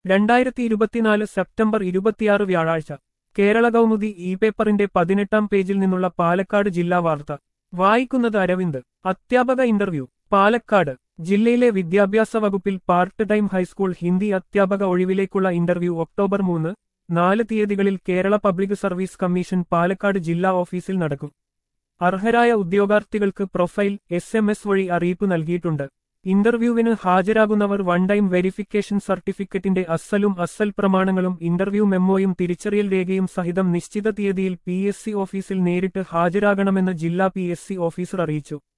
രണ്ടായിരത്തി ഇരുപത്തിനാല് സെപ്റ്റംബർ ഇരുപത്തിയാറ് വ്യാഴാഴ്ച കേരള കൗമുദി ഇ പേപ്പറിന്റെ പതിനെട്ടാം പേജിൽ നിന്നുള്ള പാലക്കാട് ജില്ലാ വാർത്ത വായിക്കുന്നത് അരവിന്ദ് അധ്യാപക ഇന്റർവ്യൂ പാലക്കാട് ജില്ലയിലെ വിദ്യാഭ്യാസ വകുപ്പിൽ പാർട്ട് ടൈം ഹൈസ്കൂൾ ഹിന്ദി അധ്യാപക ഒഴിവിലേക്കുള്ള ഇന്റർവ്യൂ ഒക്ടോബർ മൂന്ന് നാല് തീയതികളിൽ Kerala public service commission Palakkad ജില്ലാ ഓഫീസിൽ നടക്കും അർഹരായ ഉദ്യോഗാർത്ഥികൾക്ക് പ്രൊഫൈൽ എസ് എം എസ് വഴി അറിയിപ്പ് നൽകിയിട്ടുണ്ട് ഇന്റർവ്യൂവിന് ഹാജരാകുന്നവർ വൺ ടൈം വെരിഫിക്കേഷൻ സർട്ടിഫിക്കറ്റിന്റെ അസലും അസൽ പ്രമാണങ്ങളും ഇന്റർവ്യൂ മെമ്മോയും തിരിച്ചറിയൽ രേഖയും സഹിതം നിശ്ചിത തീയതിയിൽ പി എസ് സി ഓഫീസിൽ നേരിട്ട് ഹാജരാകണമെന്ന് ജില്ലാ പി എസ് സി ഓഫീസർ അറിയിച്ചു